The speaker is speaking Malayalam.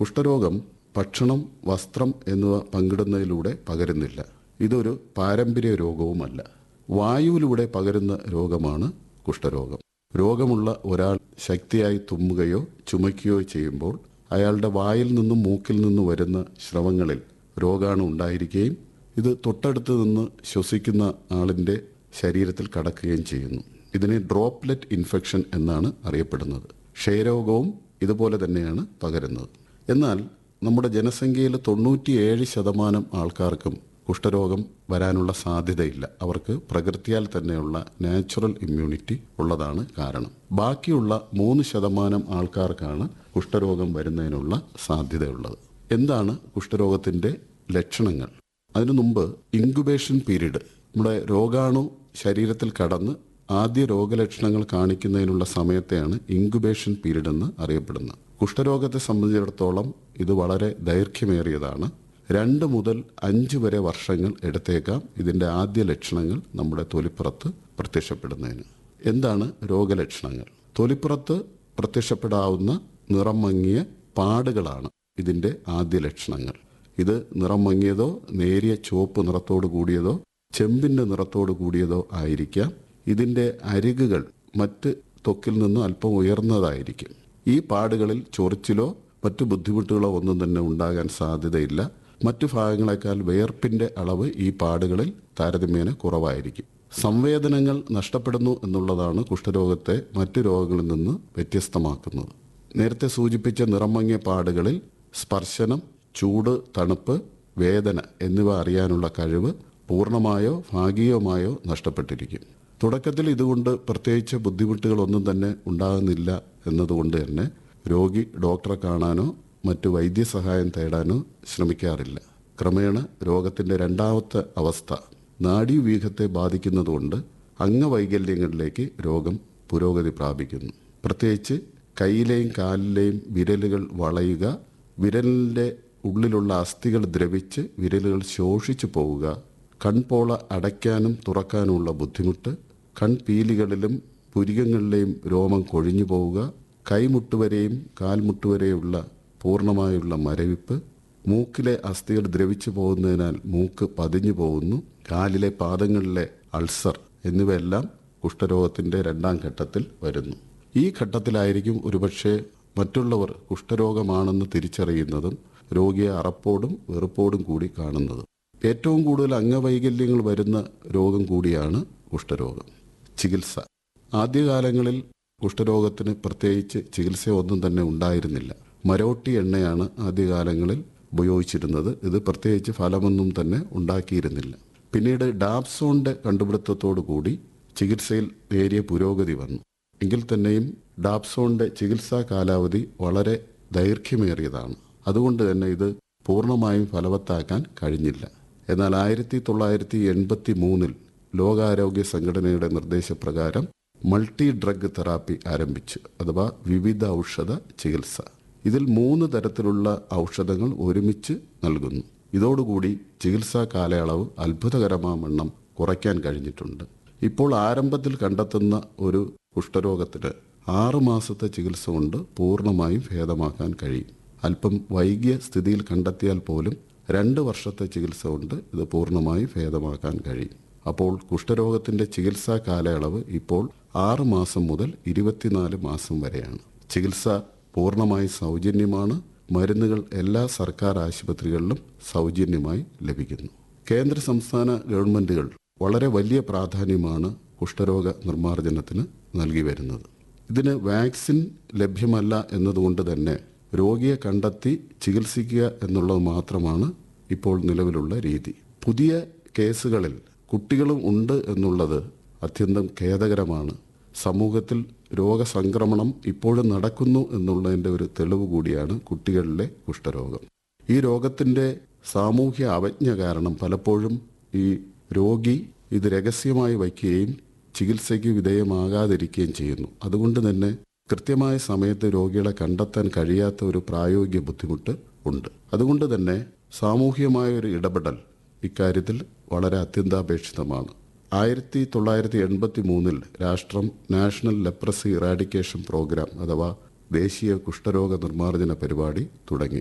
കുഷ്ഠരോഗം ഭക്ഷണം വസ്ത്രം എന്നിവ പങ്കിടുന്നതിലൂടെ പകരുന്നില്ല ഇതൊരു പാരമ്പര്യ രോഗവുമല്ല വായുവിലൂടെ പകരുന്ന രോഗമാണ് കുഷ്ഠരോഗം രോഗമുള്ള ഒരാൾ ശക്തിയായി തുമ്മുകയോ ചുമയ്ക്കുകയോ ചെയ്യുമ്പോൾ അയാളുടെ വായിൽ നിന്നും മൂക്കിൽ നിന്നും വരുന്ന സ്രവങ്ങളിൽ രോഗാണു ഉണ്ടായിരിക്കുകയും ഇത് തൊട്ടടുത്ത് നിന്ന് ശ്വസിക്കുന്ന ആളിൻ്റെ ശരീരത്തിൽ കടക്കുകയും ചെയ്യുന്നു ഇതിനെ ഡ്രോപ്ലെറ്റ് ഇൻഫെക്ഷൻ എന്നാണ് അറിയപ്പെടുന്നത് ക്ഷയരോഗവും ഇതുപോലെ തന്നെയാണ് പകരുന്നത് എന്നാൽ നമ്മുടെ ജനസംഖ്യയിൽ തൊണ്ണൂറ്റിയേഴ് ശതമാനം ആൾക്കാർക്കും കുഷ്ഠരോഗം വരാനുള്ള സാധ്യതയില്ല അവർക്ക് പ്രകൃതിയാൽ തന്നെയുള്ള നാച്ചുറൽ ഇമ്മ്യൂണിറ്റി ഉള്ളതാണ് കാരണം ബാക്കിയുള്ള മൂന്ന് ശതമാനം ആൾക്കാർക്കാണ് കുഷ്ഠരോഗം വരുന്നതിനുള്ള സാധ്യതയുള്ളത് എന്താണ് കുഷ്ഠരോഗത്തിന്റെ ലക്ഷണങ്ങൾ അതിനു മുമ്പ് ഇൻക്യുബേഷൻ പീരീഡ് നമ്മുടെ രോഗാണു ശരീരത്തിൽ കടന്ന് ആദ്യ രോഗലക്ഷണങ്ങൾ കാണിക്കുന്നതിനുള്ള സമയത്തെയാണ് ഇൻക്യുബേഷൻ പീരീഡ് എന്ന് അറിയപ്പെടുന്നത് കുഷ്ഠരോഗത്തെ സംബന്ധിച്ചിടത്തോളം ഇത് വളരെ ദൈർഘ്യമേറിയതാണ് രണ്ട് മുതൽ അഞ്ച് വരെ വർഷങ്ങൾ എടുത്തേക്കാം ഇതിന്റെ ആദ്യ ലക്ഷണങ്ങൾ നമ്മുടെ തൊലിപ്പുറത്ത് പ്രത്യക്ഷപ്പെടുന്നതിന് എന്താണ് രോഗലക്ഷണങ്ങൾ തൊലിപ്പുറത്ത് പ്രത്യക്ഷപ്പെടാവുന്ന നിറം മങ്ങിയ പാടുകളാണ് ഇതിന്റെ ആദ്യ ലക്ഷണങ്ങൾ ഇത് നിറം മങ്ങിയതോ നേരിയ ചുവപ്പ് നിറത്തോട് കൂടിയതോ ചെമ്പിന്റെ നിറത്തോട് കൂടിയതോ ആയിരിക്കാം ഇതിന്റെ അരികുകൾ മറ്റ് ത്വക്കിൽ നിന്ന് അല്പം ഉയർന്നതായിരിക്കും ഈ പാടുകളിൽ ചൊറിച്ചിലോ മറ്റു ബുദ്ധിമുട്ടുകളോ ഒന്നും തന്നെ ഉണ്ടാകാൻ സാധ്യതയില്ല മറ്റു ഭാഗങ്ങളെക്കാൾ വേർപ്പിന്റെ അളവ് ഈ പാടുകളിൽ താരതമ്യേന കുറവായിരിക്കും സംവേദനങ്ങൾ നഷ്ടപ്പെടുന്നു എന്നുള്ളതാണ് കുഷ്ഠരോഗത്തെ മറ്റു രോഗങ്ങളിൽ നിന്ന് വ്യത്യസ്തമാക്കുന്നത് നേരത്തെ സൂചിപ്പിച്ച നിറമങ്ങിയ പാടുകളിൽ സ്പർശനം ചൂട് തണുപ്പ് വേദന എന്നിവ അറിയാനുള്ള കഴിവ് പൂർണ്ണമായോ ഭാഗികമായോ നഷ്ടപ്പെട്ടിരിക്കും തുടക്കത്തിൽ ഇതുകൊണ്ട് പ്രത്യേകിച്ച് ബുദ്ധിമുട്ടുകളൊന്നും തന്നെ ഉണ്ടാകുന്നില്ല എന്നതുകൊണ്ട് തന്നെ രോഗി ഡോക്ടറെ കാണാനോ മറ്റു വൈദ്യസഹായം തേടാനോ ശ്രമിക്കാറില്ല ക്രമേണ രോഗത്തിന്റെ രണ്ടാമത്തെ അവസ്ഥ നാഡീവ്യൂഹത്തെ ബാധിക്കുന്നതുകൊണ്ട് അംഗവൈകല്യങ്ങളിലേക്ക് രോഗം പുരോഗതി പ്രാപിക്കുന്നു പ്രത്യേകിച്ച് കൈയിലെയും കാലിലെയും വിരലുകൾ വളയുക വിരലിന്റെ ഉള്ളിലുള്ള അസ്ഥികൾ ദ്രവിച്ച് വിരലുകൾ ശോഷിച്ചു പോവുക കൺപോള അടയ്ക്കാനും തുറക്കാനുമുള്ള ബുദ്ധിമുട്ട് കൺപീലികളിലും പുരികങ്ങളിലെയും രോമം കൊഴിഞ്ഞു പോവുക കൈമുട്ടുവരെയും കാൽമുട്ടുവരെയുള്ള പൂർണ്ണമായുള്ള മരവിപ്പ് മൂക്കിലെ അസ്ഥികൾ ദ്രവിച്ചു പോകുന്നതിനാൽ മൂക്ക് പതിഞ്ഞു പോകുന്നു കാലിലെ പാദങ്ങളിലെ അൾസർ എന്നിവയെല്ലാം കുഷ്ഠരോഗത്തിന്റെ രണ്ടാം ഘട്ടത്തിൽ വരുന്നു ഈ ഘട്ടത്തിലായിരിക്കും ഒരുപക്ഷെ മറ്റുള്ളവർ കുഷ്ഠരോഗമാണെന്ന് തിരിച്ചറിയുന്നതും രോഗിയെ അറപ്പോടും വെറുപ്പോടും കൂടി കാണുന്നതും ഏറ്റവും കൂടുതൽ അംഗവൈകല്യങ്ങൾ വരുന്ന രോഗം കൂടിയാണ് കുഷ്ഠരോഗം ചികിത്സ ആദ്യകാലങ്ങളിൽ കുഷ്ഠരോഗത്തിന് പ്രത്യേകിച്ച് ചികിത്സയൊന്നും തന്നെ ഉണ്ടായിരുന്നില്ല മരോട്ടി എണ്ണയാണ് ആദ്യകാലങ്ങളിൽ ഉപയോഗിച്ചിരുന്നത് ഇത് പ്രത്യേകിച്ച് ഫലമൊന്നും തന്നെ ഉണ്ടാക്കിയിരുന്നില്ല പിന്നീട് ഡാപ്സോണിന്റെ കണ്ടുപിടുത്തത്തോടു കൂടി ചികിത്സയിൽ നേരിയ പുരോഗതി വന്നു എങ്കിൽ തന്നെയും ഡാപ്സോണിന്റെ ചികിത്സാ കാലാവധി വളരെ ദൈർഘ്യമേറിയതാണ് അതുകൊണ്ട് തന്നെ ഇത് പൂർണ്ണമായും ഫലവത്താക്കാൻ കഴിഞ്ഞില്ല എന്നാൽ ആയിരത്തി തൊള്ളായിരത്തി എൺപത്തി മൂന്നിൽ ലോകാരോഗ്യ സംഘടനയുടെ നിർദ്ദേശപ്രകാരം മൾട്ടി ഡ്രഗ് തെറാപ്പി ആരംഭിച്ചു അഥവാ വിവിധ ഔഷധ ചികിത്സ ഇതിൽ മൂന്ന് തരത്തിലുള്ള ഔഷധങ്ങൾ ഒരുമിച്ച് നൽകുന്നു ഇതോടുകൂടി ചികിത്സാ കാലയളവ് അത്ഭുതകരമാവണ്ണം കുറയ്ക്കാൻ കഴിഞ്ഞിട്ടുണ്ട് ഇപ്പോൾ ആരംഭത്തിൽ കണ്ടെത്തുന്ന ഒരു കുഷ്ഠരോഗത്തിന് ആറു മാസത്തെ ചികിത്സ കൊണ്ട് പൂർണ്ണമായും ഭേദമാക്കാൻ കഴിയും അല്പം വൈകിയ സ്ഥിതിയിൽ കണ്ടെത്തിയാൽ പോലും രണ്ട് വർഷത്തെ ചികിത്സ കൊണ്ട് ഇത് പൂർണ്ണമായി ഭേദമാക്കാൻ കഴിയും അപ്പോൾ കുഷ്ഠരോഗത്തിന്റെ ചികിത്സാ കാലയളവ് ഇപ്പോൾ ആറ് മാസം മുതൽ ഇരുപത്തിനാല് മാസം വരെയാണ് ചികിത്സ പൂർണ്ണമായി സൗജന്യമാണ് മരുന്നുകൾ എല്ലാ സർക്കാർ ആശുപത്രികളിലും സൗജന്യമായി ലഭിക്കുന്നു കേന്ദ്ര സംസ്ഥാന ഗവൺമെന്റുകൾ വളരെ വലിയ പ്രാധാന്യമാണ് കുഷ്ഠരോഗ നിർമ്മാർജ്ജനത്തിന് നൽകി വരുന്നത് ഇതിന് വാക്സിൻ ലഭ്യമല്ല എന്നതുകൊണ്ട് തന്നെ രോഗിയെ കണ്ടെത്തി ചികിത്സിക്കുക എന്നുള്ളത് മാത്രമാണ് ഇപ്പോൾ നിലവിലുള്ള രീതി പുതിയ കേസുകളിൽ കുട്ടികളും ഉണ്ട് എന്നുള്ളത് അത്യന്തം ഖേദകരമാണ് സമൂഹത്തിൽ രോഗസംക്രമണം ഇപ്പോഴും നടക്കുന്നു എന്നുള്ളതിൻ്റെ ഒരു തെളിവ് കൂടിയാണ് കുട്ടികളിലെ കുഷ്ഠരോഗം ഈ രോഗത്തിൻ്റെ സാമൂഹ്യ അവജ്ഞ കാരണം പലപ്പോഴും ഈ രോഗി ഇത് രഹസ്യമായി വയ്ക്കുകയും ചികിത്സയ്ക്ക് വിധേയമാകാതിരിക്കുകയും ചെയ്യുന്നു അതുകൊണ്ട് തന്നെ കൃത്യമായ സമയത്ത് രോഗികളെ കണ്ടെത്താൻ കഴിയാത്ത ഒരു പ്രായോഗിക ബുദ്ധിമുട്ട് ഉണ്ട് അതുകൊണ്ട് തന്നെ സാമൂഹികമായ ഒരു ഇടപെടൽ ഇക്കാര്യത്തിൽ വളരെ അത്യന്താപേക്ഷിതമാണ് ആയിരത്തി തൊള്ളായിരത്തി എൺപത്തി മൂന്നിൽ രാഷ്ട്രം നാഷണൽ ലെപ്രസി ഇറാഡിക്കേഷൻ പ്രോഗ്രാം അഥവാ ദേശീയ കുഷ്ഠരോഗ നിർമ്മാർജ്ജന പരിപാടി തുടങ്ങി